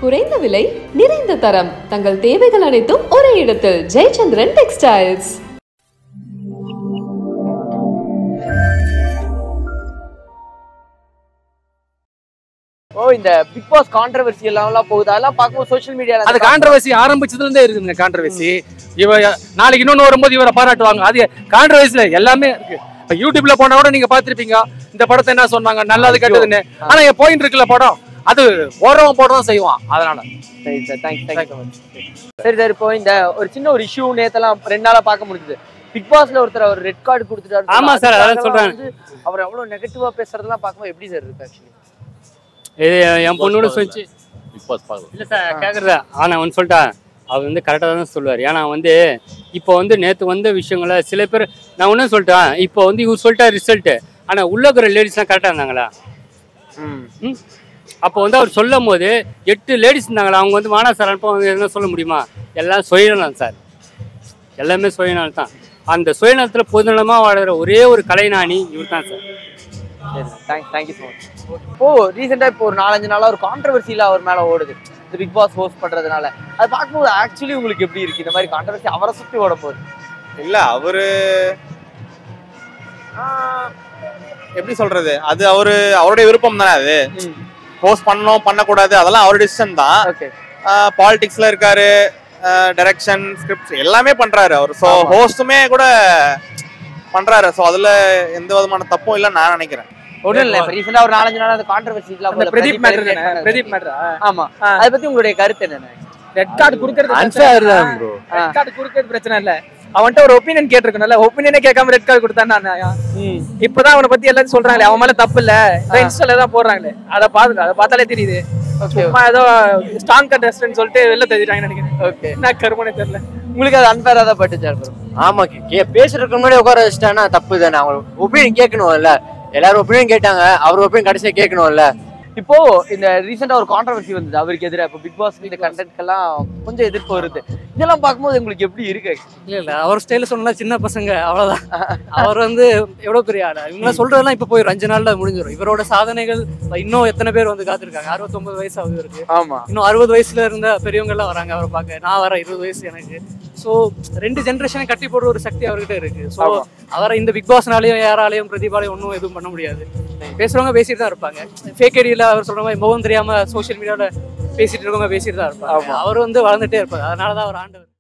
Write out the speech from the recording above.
குறைந்த விலை நிறைந்த தரம் தங்கள் தேவைகள் அனைத்தும் ஒரே இடத்தில் ஜெயச்சந்திரன் டெக்ஸ்டைல்ஸ் ஓ இந்த பிக் பாஸ் கான்ட்ரவர்சி எல்லாம் போகுது அதெல்லாம் பார்க்கும்போது சோஷியல் மீடியால அது கான்ட்ரவர்சி ஆரம்பிச்சதுல இருந்தே இருக்குங்க கான்ட்ரவர்சி இவ நாளைக்கு இன்னொன்னு வரும்போது இவரை பாராட்டுவாங்க அது கான்ட்ரவர்சில எல்லாமே இருக்கு இப்ப யூடியூப்ல போனா கூட நீங்க பாத்திருப்பீங்க இந்த படத்தை என்ன சொன்னாங்க நல்லது கெட்டதுன்னு ஆனா என் பாயிண்ட் இருக்குல்ல படம் அது போடுறவன் போடுறவன் செய்வான் அதனால சரி sir thanks thanks so much சரி சார் இப்போ இந்த ஒரு சின்ன ஒரு இஷ்யூ நேத்தெல்லாம் ரெண்டு நாளா பார்க்க முடிஞ்சது பிக் பாஸ்ல ஒருத்தர் அவர் ரெட் கார்டு கொடுத்துட்டாரு ஆமா sir, அதான் அதுக்காக சொல்றேன். வந்து அவர் அவ்வளவு நெகட்டிவா பேசுறதெல்லாம் பார்க்கும்போது எப்படி சார் இருக்கு ஆக்சுவலி இது என் பொண்ணோட சொல்லிச்சு பிக் பாஸ் பார்க்கலாம் இல்லை சார் கேட்குறதா ஆனால் ஒன்று சொல்லிட்டா அவர் வந்து கரெக்டாக தான் சொல்லுவார் ஏன்னா வந்து இப்போ வந்து நேற்று வந்த விஷயங்களை சில பேர் நான் ஒன்றும் சொல்லிட்டேன் இப்போ வந்து இவர் சொல்லிட்டா ரிசல்ட்டு ஆனால் உள்ள இருக்கிற லேடிஸ்லாம் கரெக்டாக இருந்தாங்களா ம் அப்போ வந்து அவர் சொல்லும் போது எட்டு லேடிஸ் இருந்தாங்களா அவங்க வந்து மானா சார் அனுப்ப வந்து என்ன சொல்ல முடியுமா எல்லாம் சுயநலம் சார் எல்லாமே சுயநலம் தான் அந்த சுயநலத்தில் பொதுநலமாக வாழற ஒரே ஒரு கலைஞானி இவர் தான் சார் சரி தேங்க்ஸ் தேங்க்யூ ஸோ மச் இப்போ ரீசெண்டா இப்போ ஒரு நாலஞ்சு நாளா ஒரு கான்ட்ரவர்சியில அவர் மேல ஓடுது இந்த பிக் பாஸ் ஹோஸ்ட் பண்றதுனால அது பார்க்கும்போது ஆக்சுவலி உங்களுக்கு எப்படி இருக்கு இந்த மாதிரி கான்ட்ரவர்சி அவரை சுத்தி ஓட போகுது இல்ல அவரு ஆஹ், எப்படி சொல்றது அது அவரு அவருடைய விருப்பம் தானே அது போஸ்ட் பண்ணணும் பண்ணக்கூடாது அதெல்லாம் அவர் டிசிஷன் தான் ஓகே பாலிடிக்ஸ்ல இருக்காரு டைரக்ஷன் ஸ்கிரிப்ட் எல்லாமே பண்றாரு அவர் ஸோ ஆமா. ஹோஸ்டுமே கூட பண்றாரு ஸோ அதுல எந்த விதமான தப்பும் இல்லைன்னு நான் நினைக்கிறேன் ஒண்ணும் இல்ல இப்ப ரீசெண்டா ஒரு நாலஞ்சு நாள் அந்த கான்ட்ரவர்சி அந்த பிரதீப் மேட்டர் பிரதீப் மேட்டர் ஆமா அதை பத்தி உங்களுடைய கருத்து என்னென்ன ரெட் கார்டு குடுக்கறது அன்சார் தான் ப்ரோ ரெட் கார்டு குடுக்கறது பிரச்சனை இல்ல அவன்கிட்ட ஒரு ஒப்பீனியன் கேட்டிருக்கணும்ல ஒப்பீனியனே கேட்காம ரெட் கார்டு கொடுத்தானா இப்பதான் அவனை பத்தி எல்லாரும் சொல்றாங்களே அவன் மேல தப்பு இல்ல இன்ஸ்டால தான் போடுறாங்களே அத பாத்து அதை பார்த்தாலே தெரியுது ஓகே சும்மா ஏதோ ஸ்ட்ராங் கண்டஸ்டன்ட் சொல்லிட்டு வெளில தெரிஞ்சிட்டாங்கன்னு நினைக்கிறேன் ஓகே என்ன கருமனே தெரியல உங்களுக்கு அது அன்பேரா தான் பட்டுச்சா bro? ஆமா கே பேசுறதுக்கு முன்னாடி உட்கார வச்சுட்டானா தப்பு தானே அவங்க ஒப்பீனியன் கேட்கணும்ல எல்லாரும் ஒப்பீனியன் கேட்டாங்க அவர் ஒப்பீனியன் கடைசியா கேட்கணும்ல இப்போ இந்த ரீசெண்டா ஒரு கான்ட்ரவர்சி வந்தது அவருக்கு எதிராக இப்போ பிக் பாஸ் இந்த கண்டென்ட்க்கெல்லாம் கொஞ்சம் எதிர்ப்பு வருது இதெல்லாம் பார்க்கும்போது உங்களுக்கு எப்படி இருக்கு இல்ல இல்ல அவர் ஸ்டைல சொன்னா சின்ன பசங்க அவ்வளவுதான் அவர் வந்து எவ்வளவு பெரிய ஆளா இவங்க சொல்றதெல்லாம் இப்ப போய் அஞ்சு நாள்ல முடிஞ்சிடும் இவரோட சாதனைகள் இன்னும் எத்தனை பேர் வந்து காத்திருக்காங்க அறுபத்தொன்பது வயசு ஆகுது இருக்கு ஆமா இன்னும் அறுபது வயசுல இருந்த பெரியவங்க எல்லாம் வராங்க அவரை பார்க்க நான் வர இருபது வயசு எனக்கு சோ ரெண்டு ஜென்ரேஷனை கட்டி போடுற ஒரு சக்தி அவர்கிட்ட இருக்கு சோ ஆமா. அவரை இந்த பிக் பாஸ்னாலையும் யாராலையும் பிரதீபாலையும் ஒன்றும் எதுவும் பண்ண முடியாது பேசுறவங்க பேசிட்டு தான் இருப்பாங்க ஃபேக் ஐடியில அவர் சொல்ற மாதிரி முகம் தெரியாம சோஷியல் மீடியால பேசிட்டு இருக்கவங்க பேசிட்டு தான் இருப்பாங்க ஆமா. அவர் வந்து வளர்ந்துட்டே இருப்பார் அதனால தான் அவர் ஆண்டவர்